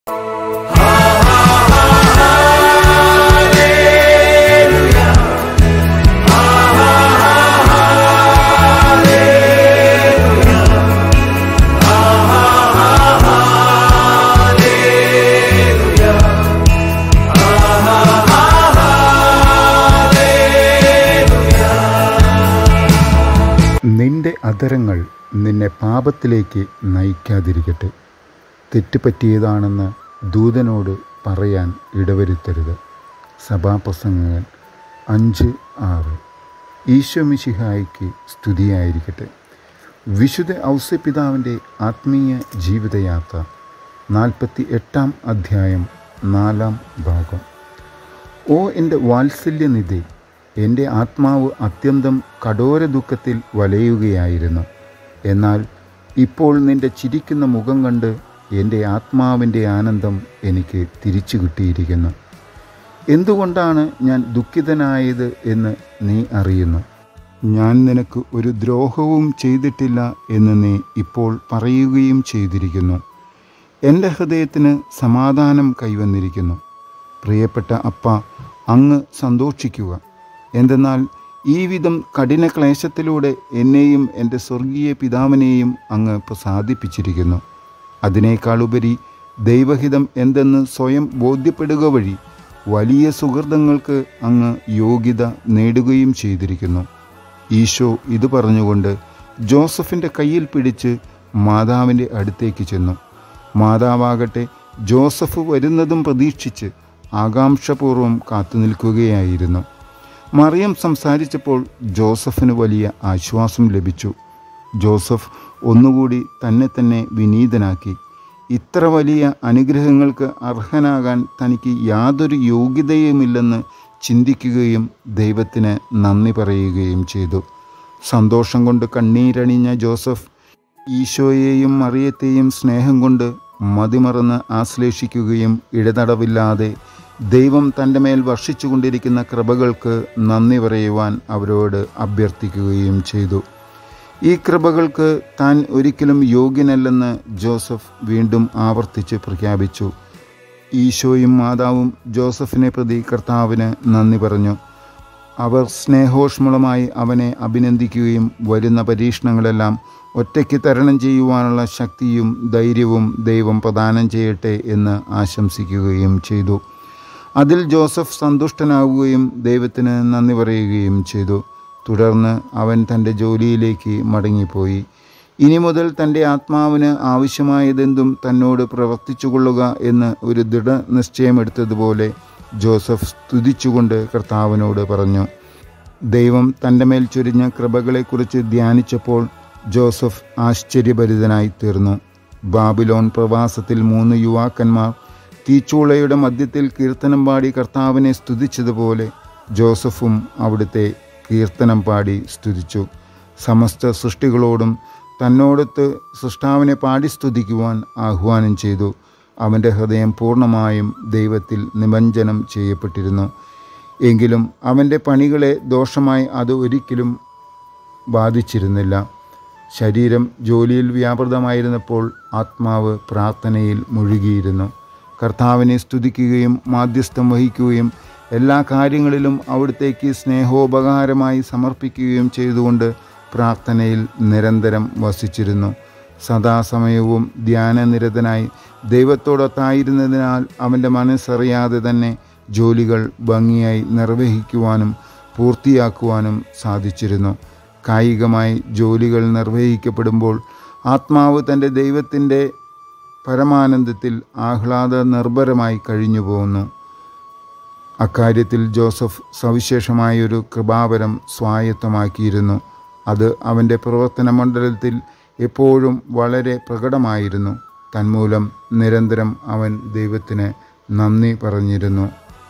നിന്റെ അധരങ്ങൾ നിന്നെ പാപത്തിലേക്ക് നയിക്കാതിരിക്കട്ടെ തെറ്റുപറ്റിയതാണെന്ന് ദൂതനോട് പറയാൻ ഇടവരുത്തരുത് സഭാപ്രസംഗങ്ങൾ അഞ്ച് ആറ് ഈശോമിശിഹായിക്ക് സ്തുതിയായിരിക്കട്ടെ വിശുദ്ധ ഔസ്യപിതാവിൻ്റെ ആത്മീയ ജീവിതയാത്ര നാൽപ്പത്തി എട്ടാം അധ്യായം നാലാം ഭാഗം ഓ എൻ്റെ വാത്സല്യനിധി എൻ്റെ ആത്മാവ് അത്യന്തം കഠോര ദുഃഖത്തിൽ വലയുകയായിരുന്നു എന്നാൽ ഇപ്പോൾ നിന്റെ ചിരിക്കുന്ന മുഖം കണ്ട് എൻ്റെ ആത്മാവിൻ്റെ ആനന്ദം എനിക്ക് തിരിച്ചു കിട്ടിയിരിക്കുന്നു എന്തുകൊണ്ടാണ് ഞാൻ ദുഃഖിതനായത് എന്ന് നീ അറിയുന്നു ഞാൻ നിനക്ക് ഒരു ദ്രോഹവും ചെയ്തിട്ടില്ല എന്ന് നീ ഇപ്പോൾ പറയുകയും ചെയ്തിരിക്കുന്നു എൻ്റെ ഹൃദയത്തിന് സമാധാനം കൈവന്നിരിക്കുന്നു പ്രിയപ്പെട്ട അപ്പ അങ്ങ് സന്തോഷിക്കുക എന്തെന്നാൽ ഈ വിധം കഠിന ക്ലേശത്തിലൂടെ എന്നെയും എൻ്റെ സ്വർഗീയ പിതാവിനെയും അങ്ങ് പ്രസാദിപ്പിച്ചിരിക്കുന്നു അതിനേക്കാളുപരി ദൈവഹിതം എന്തെന്ന് സ്വയം ബോധ്യപ്പെടുക വഴി വലിയ സുഹൃതങ്ങൾക്ക് അങ്ങ് യോഗ്യത നേടുകയും ചെയ്തിരിക്കുന്നു ഈശോ ഇത് പറഞ്ഞുകൊണ്ട് ജോസഫിൻ്റെ കയ്യിൽ പിടിച്ച് മാതാവിൻ്റെ അടുത്തേക്ക് ചെന്നു മാതാവാകട്ടെ ജോസഫ് വരുന്നതും പ്രതീക്ഷിച്ച് ആകാംക്ഷപൂർവ്വം കാത്തു നിൽക്കുകയായിരുന്നു മറിയം സംസാരിച്ചപ്പോൾ ജോസഫിന് വലിയ ആശ്വാസം ലഭിച്ചു ജോസഫ് ഒന്നുകൂടി തന്നെ തന്നെ വിനീതനാക്കി ഇത്ര വലിയ അനുഗ്രഹങ്ങൾക്ക് അർഹനാകാൻ തനിക്ക് യാതൊരു യോഗ്യതയുമില്ലെന്ന് ചിന്തിക്കുകയും ദൈവത്തിന് നന്ദി പറയുകയും ചെയ്തു സന്തോഷം കൊണ്ട് കണ്ണീരണിഞ്ഞ ജോസഫ് ഈശോയെയും മറിയത്തെയും സ്നേഹം കൊണ്ട് മതിമറന്ന് ആശ്ലേഷിക്കുകയും ഇടതടവില്ലാതെ ദൈവം തൻ്റെ മേൽ വർഷിച്ചുകൊണ്ടിരിക്കുന്ന കൃപകൾക്ക് നന്ദി പറയുവാൻ അവരോട് അഭ്യർത്ഥിക്കുകയും ചെയ്തു ഈ കൃപകൾക്ക് താൻ ഒരിക്കലും യോഗ്യനല്ലെന്ന് ജോസഫ് വീണ്ടും ആവർത്തിച്ച് പ്രഖ്യാപിച്ചു ഈശോയും മാതാവും ജോസഫിനെ പ്രതി കർത്താവിന് നന്ദി പറഞ്ഞു അവർ സ്നേഹോഷ്മളമായി അവനെ അഭിനന്ദിക്കുകയും വരുന്ന പരീക്ഷണങ്ങളെല്ലാം ഒറ്റയ്ക്ക് തരണം ചെയ്യുവാനുള്ള ശക്തിയും ധൈര്യവും ദൈവം പ്രദാനം ചെയ്യട്ടെ എന്ന് ആശംസിക്കുകയും ചെയ്തു അതിൽ ജോസഫ് സന്തുഷ്ടനാവുകയും ദൈവത്തിന് നന്ദി പറയുകയും ചെയ്തു തുടർന്ന് അവൻ തൻ്റെ ജോലിയിലേക്ക് മടങ്ങിപ്പോയി ഇനി മുതൽ തൻ്റെ ആത്മാവിന് ആവശ്യമായതെന്തും തന്നോട് പ്രവർത്തിച്ചു കൊള്ളുക എന്ന് ഒരു ദൃഢനിശ്ചയമെടുത്തതുപോലെ ജോസഫ് സ്തുതിച്ചുകൊണ്ട് കർത്താവിനോട് പറഞ്ഞു ദൈവം തൻ്റെ മേൽ ചൊരിഞ്ഞ കൃപകളെക്കുറിച്ച് ധ്യാനിച്ചപ്പോൾ ജോസഫ് ആശ്ചര്യഭരിതനായി തീർന്നു ബാബിലോൺ പ്രവാസത്തിൽ മൂന്ന് യുവാക്കന്മാർ തീച്ചൂളയുടെ മധ്യത്തിൽ കീർത്തനം പാടി കർത്താവിനെ സ്തുതിച്ചതുപോലെ ജോസഫും അവിടുത്തെ കീർത്തനം പാടി സ്തുതിച്ചു സമസ്ത സൃഷ്ടികളോടും തന്നോടൊത്ത് സൃഷ്ടാവിനെ പാടി സ്തുതിക്കുവാൻ ആഹ്വാനം ചെയ്തു അവൻ്റെ ഹൃദയം പൂർണ്ണമായും ദൈവത്തിൽ നിമഞ്ജനം ചെയ്യപ്പെട്ടിരുന്നു എങ്കിലും അവൻ്റെ പണികളെ ദോഷമായി അത് ഒരിക്കലും ബാധിച്ചിരുന്നില്ല ശരീരം ജോലിയിൽ വ്യാപൃതമായിരുന്നപ്പോൾ ആത്മാവ് പ്രാർത്ഥനയിൽ മുഴുകിയിരുന്നു കർത്താവിനെ സ്തുതിക്കുകയും മാധ്യസ്ഥം വഹിക്കുകയും എല്ലാ കാര്യങ്ങളിലും അവിടത്തേക്ക് സ്നേഹോപകാരമായി സമർപ്പിക്കുകയും ചെയ്തുകൊണ്ട് പ്രാർത്ഥനയിൽ നിരന്തരം വസിച്ചിരുന്നു സദാസമയവും ധ്യാനനിരതനായി ദൈവത്തോടൊത്തായിരുന്നതിനാൽ അവൻ്റെ മനസ്സറിയാതെ തന്നെ ജോലികൾ ഭംഗിയായി നിർവഹിക്കുവാനും പൂർത്തിയാക്കുവാനും സാധിച്ചിരുന്നു കായികമായി ജോലികൾ നിർവഹിക്കപ്പെടുമ്പോൾ ആത്മാവ് തൻ്റെ ദൈവത്തിൻ്റെ പരമാനന്ദത്തിൽ ആഹ്ലാദ നിർഭരമായി കഴിഞ്ഞു പോകുന്നു അക്കാര്യത്തിൽ ജോസഫ് സവിശേഷമായൊരു കൃപാവരം സ്വായത്തമാക്കിയിരുന്നു അത് അവൻ്റെ പ്രവർത്തന മണ്ഡലത്തിൽ എപ്പോഴും വളരെ പ്രകടമായിരുന്നു തന്മൂലം നിരന്തരം അവൻ ദൈവത്തിന് നന്ദി പറഞ്ഞിരുന്നു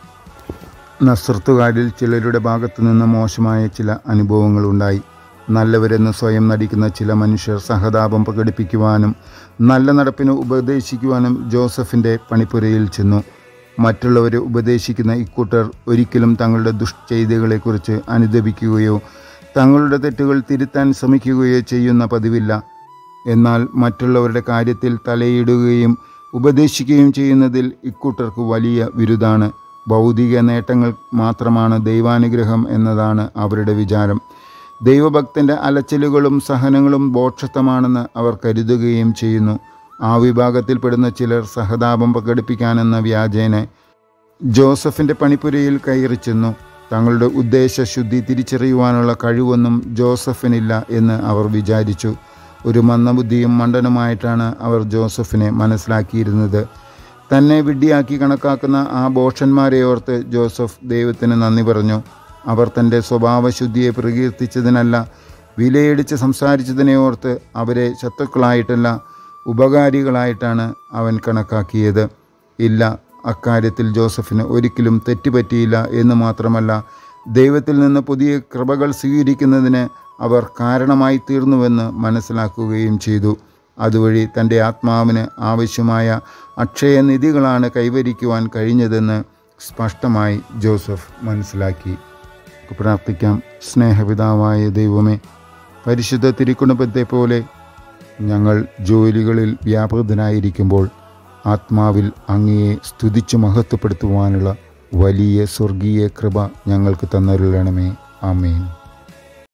നസ്രത്തുകാരിൽ ചിലരുടെ ഭാഗത്തു നിന്ന് മോശമായ ചില അനുഭവങ്ങളുണ്ടായി നല്ലവരെന്ന് സ്വയം നടിക്കുന്ന ചില മനുഷ്യർ സഹതാപം പ്രകടിപ്പിക്കുവാനും നല്ല നടപ്പിന് ഉപദേശിക്കുവാനും ജോസഫിൻ്റെ പണിപ്പുരയിൽ ചെന്നു മറ്റുള്ളവരെ ഉപദേശിക്കുന്ന ഇക്കൂട്ടർ ഒരിക്കലും തങ്ങളുടെ ദുഷ്ചെയ്തികളെക്കുറിച്ച് അനുദപിക്കുകയോ തങ്ങളുടെ തെറ്റുകൾ തിരുത്താൻ ശ്രമിക്കുകയോ ചെയ്യുന്ന പതിവില്ല എന്നാൽ മറ്റുള്ളവരുടെ കാര്യത്തിൽ തലയിടുകയും ഉപദേശിക്കുകയും ചെയ്യുന്നതിൽ ഇക്കൂട്ടർക്ക് വലിയ വിരുദാണ് ഭൗതിക നേട്ടങ്ങൾ മാത്രമാണ് ദൈവാനുഗ്രഹം എന്നതാണ് അവരുടെ വിചാരം ദൈവഭക്തൻ്റെ അലച്ചിലുകളും സഹനങ്ങളും ബോക്ഷത്വമാണെന്ന് അവർ കരുതുകയും ചെയ്യുന്നു ആ വിഭാഗത്തിൽപ്പെടുന്ന ചിലർ സഹതാപം പ്രകടിപ്പിക്കാനെന്ന വ്യാജേന ജോസഫിൻ്റെ പണിപ്പുരയിൽ കയറി ചെന്നു തങ്ങളുടെ ഉദ്ദേശശുദ്ധി തിരിച്ചറിയുവാനുള്ള കഴിവൊന്നും ജോസഫിനില്ല എന്ന് അവർ വിചാരിച്ചു ഒരു മന്ദബുദ്ധിയും മണ്ടനുമായിട്ടാണ് അവർ ജോസഫിനെ മനസ്സിലാക്കിയിരുന്നത് തന്നെ വിഡ്ഢിയാക്കി കണക്കാക്കുന്ന ആ ബോഷന്മാരെ ഓർത്ത് ജോസഫ് ദൈവത്തിന് നന്ദി പറഞ്ഞു അവർ തൻ്റെ സ്വഭാവശുദ്ധിയെ പ്രകീർത്തിച്ചതിനല്ല വിലയിടിച്ച് സംസാരിച്ചതിനെ ഓർത്ത് അവരെ ശത്രുക്കളായിട്ടല്ല ഉപകാരികളായിട്ടാണ് അവൻ കണക്കാക്കിയത് ഇല്ല അക്കാര്യത്തിൽ ജോസഫിന് ഒരിക്കലും തെറ്റുപറ്റിയില്ല എന്ന് മാത്രമല്ല ദൈവത്തിൽ നിന്ന് പുതിയ കൃപകൾ സ്വീകരിക്കുന്നതിന് അവർ കാരണമായി തീർന്നുവെന്ന് മനസ്സിലാക്കുകയും ചെയ്തു അതുവഴി തൻ്റെ ആത്മാവിന് ആവശ്യമായ അക്ഷയനിധികളാണ് കൈവരിക്കുവാൻ കഴിഞ്ഞതെന്ന് സ്പഷ്ടമായി ജോസഫ് മനസ്സിലാക്കി പ്രാർത്ഥിക്കാം സ്നേഹപിതാവായ ദൈവമേ പരിശുദ്ധ തിരുക്കുടുംബത്തെ പോലെ ഞങ്ങൾ ജോലികളിൽ വ്യാപൃതനായിരിക്കുമ്പോൾ ആത്മാവിൽ അങ്ങയെ സ്തുതിച്ചു മഹത്വപ്പെടുത്തുവാനുള്ള വലിയ സ്വർഗീയ കൃപ ഞങ്ങൾക്ക് തന്നരുളണമേ ആമേൻ